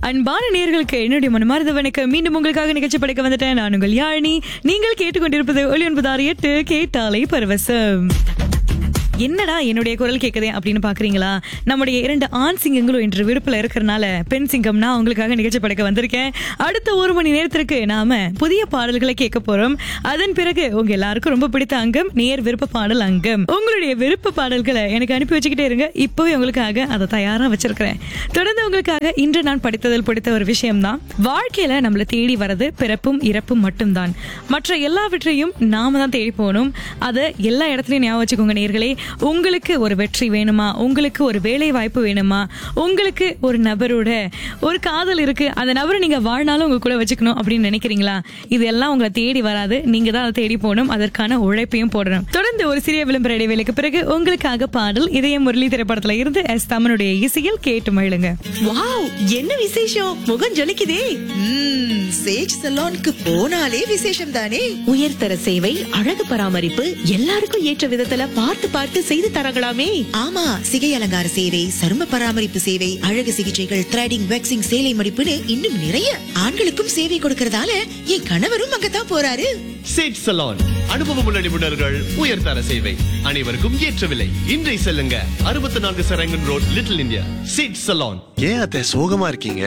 அன்பான நேர்களுக்கு என்னுடைய மனமார்ந்த வணக்கம் மீண்டும் உங்களுக்காக நிகழ்ச்சி படைக்க வந்துட்டேன் நான் உங்கள் யாழினி நீங்கள் கேட்டுக்கொண்டிருப்பது ஒளி ஒன்பது ஆறு எட்டு கேட்டாலே பரவசம் என்னடா என்னுடைய குரல் கேட்குதே அப்படின்னு பாக்குறீங்களா நம்முடைய இரண்டு ஆண் சிங்கங்களும் இன்று விருப்பில் இருக்கிறனால பெண் சிங்கம் நான் உங்களுக்காக நிகழ்ச்சி படைக்க வந்திருக்கேன் அடுத்த ஒரு மணி நேரத்திற்கு நாம புதிய பாடல்களை கேட்க போறோம் அதன் பிறகு உங்க எல்லாருக்கும் ரொம்ப பிடித்த அங்கம் நேர் விருப்ப பாடல் அங்கம் உங்களுடைய விருப்ப பாடல்களை எனக்கு அனுப்பி வச்சுக்கிட்டே இருங்க இப்போவே உங்களுக்காக அதை தயாரா வச்சிருக்கிறேன் தொடர்ந்து உங்களுக்காக இன்று நான் படித்ததில் பிடித்த ஒரு விஷயம்தான் வாழ்க்கையில நம்மளை தேடி வர்றது பிறப்பும் இறப்பும் மட்டும்தான் மற்ற எல்லாவற்றையும் நாம தான் தேடி போகணும் அதை எல்லா இடத்துலயும் ஞாபகம் வச்சுக்கோங்க நேர்களே உங்களுக்கு ஒரு வெற்றி வேணுமா உங்களுக்கு ஒரு வேலை வாய்ப்பு வேணுமா உங்களுக்கு ஒரு நபரோட ஒரு காதல் இருக்கு அந்த நபரை நீங்க வாழ்நாளும் உங்க கூட வச்சுக்கணும் அப்படின்னு நினைக்கிறீங்களா இது எல்லாம் உங்களை தேடி வராது நீங்க தான் அதை தேடி போகணும் அதற்கான உழைப்பையும் போடணும் தொடர்ந்து ஒரு சிறிய விளம்பர இடைவேளைக்கு பிறகு உங்களுக்காக பாடல் இதய முரளி திரைப்படத்துல இருந்து எஸ் தமனுடைய இசையில் கேட்டு மகிழுங்க வாவ் என்ன விசேஷம் முகம் ஜொலிக்குதே ம்ம், சேஜ் சலோனுக்கு போனாலே விசேஷம் தானே உயர்தர சேவை அழகு பராமரிப்பு எல்லாருக்கும் ஏற்ற விதத்துல பார்த்து பார்த்து செய்து தரங்களாமே ஆமா சிகை அலங்கார சேவை சரும பராமரிப்பு சேவை அழகு சிகிச்சைகள் த்ரெடிங் வேக்சிங் சேலை மடிப்புன்னு இன்னும் நிறைய ஆண்களுக்கும் சேவை கொடுக்கறதால என் கணவரும் அங்கதான் போறாரு சேட் சலான் அனுபவமுள்ள நிபுணர்கள் உயர்தர சேவை அனைவருக்கும் ஏற்ற விலை இன்றை செல்லுங்க அறுபத்தி நான்கு சரங்கன் ரோட் லிட்டில் இந்தியா சேட் சலான் ஏன் அத்தை சோகமா இருக்கீங்க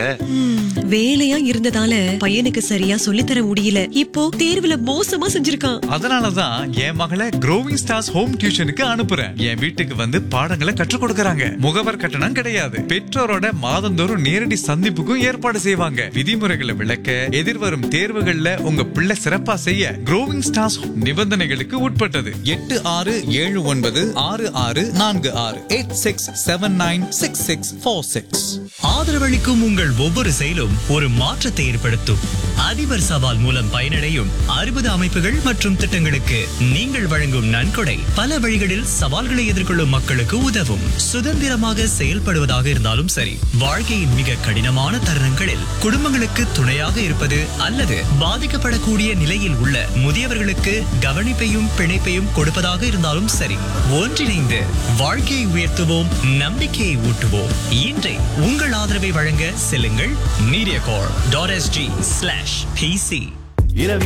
வேலையா இருந்ததால பையனுக்கு சரியா சொல்லித்தர முடியல இப்போ தேர்வுல மோசமா செஞ்சிருக்கான் அதனாலதான் என் மகளை க்ரோவிங் ஸ்டார்ஸ் ஹோம் டியூஷனுக்கு அனுப்புறேன் என் வீட்டுக்கு வந்து பாடங்களை கற்றுக் கொடுக்கறாங்க முகவர் கட்டணம் கிடையாது பெற்றோரோட மாதந்தோறும் நேரடி சந்திப்புக்கும் ஏற்பாடு செய்வாங்க விதிமுறைகளை விளக்க எதிர்வரும் தேர்வுகள்ல உங்க பிள்ளை சிறப்பா செய்ய க்ரோவிங் ஸ்டார்ஸ் நிபந்தனைகளுக்கு உட்பட்டது எட்டு ஆறு ஏழு ஒன்பது ஆறு ஆறு நான்கு ஆறு eight six seven nine six six four six ஆதரவளிக்கும் உங்கள் ஒவ்வொரு செயலும் ஒரு மாற்றத்தை ஏற்படுத்தும் அதிபர் சவால் மூலம் பயனடையும் அறுபது அமைப்புகள் மற்றும் திட்டங்களுக்கு நீங்கள் வழங்கும் நன்கொடை பல வழிகளில் சவால்களை எதிர்கொள்ளும் மக்களுக்கு உதவும் சுதந்திரமாக செயல்படுவதாக இருந்தாலும் சரி வாழ்க்கையின் மிக கடினமான தருணங்களில் குடும்பங்களுக்கு துணையாக இருப்பது அல்லது பாதிக்கப்படக்கூடிய நிலையில் உள்ள முதியவர்களுக்கு கவனிப்பையும் பிணைப்பையும் கொடுப்பதாக இருந்தாலும் சரி ஒன்றிணைந்து வாழ்க்கையை உயர்த்துவோம் நம்பிக்கையை ஊட்டுவோம் இன்றை உங்கள் ஆதரவை வழங்க செல்லுங்கள் mediacorp dot S G slash P C இரவு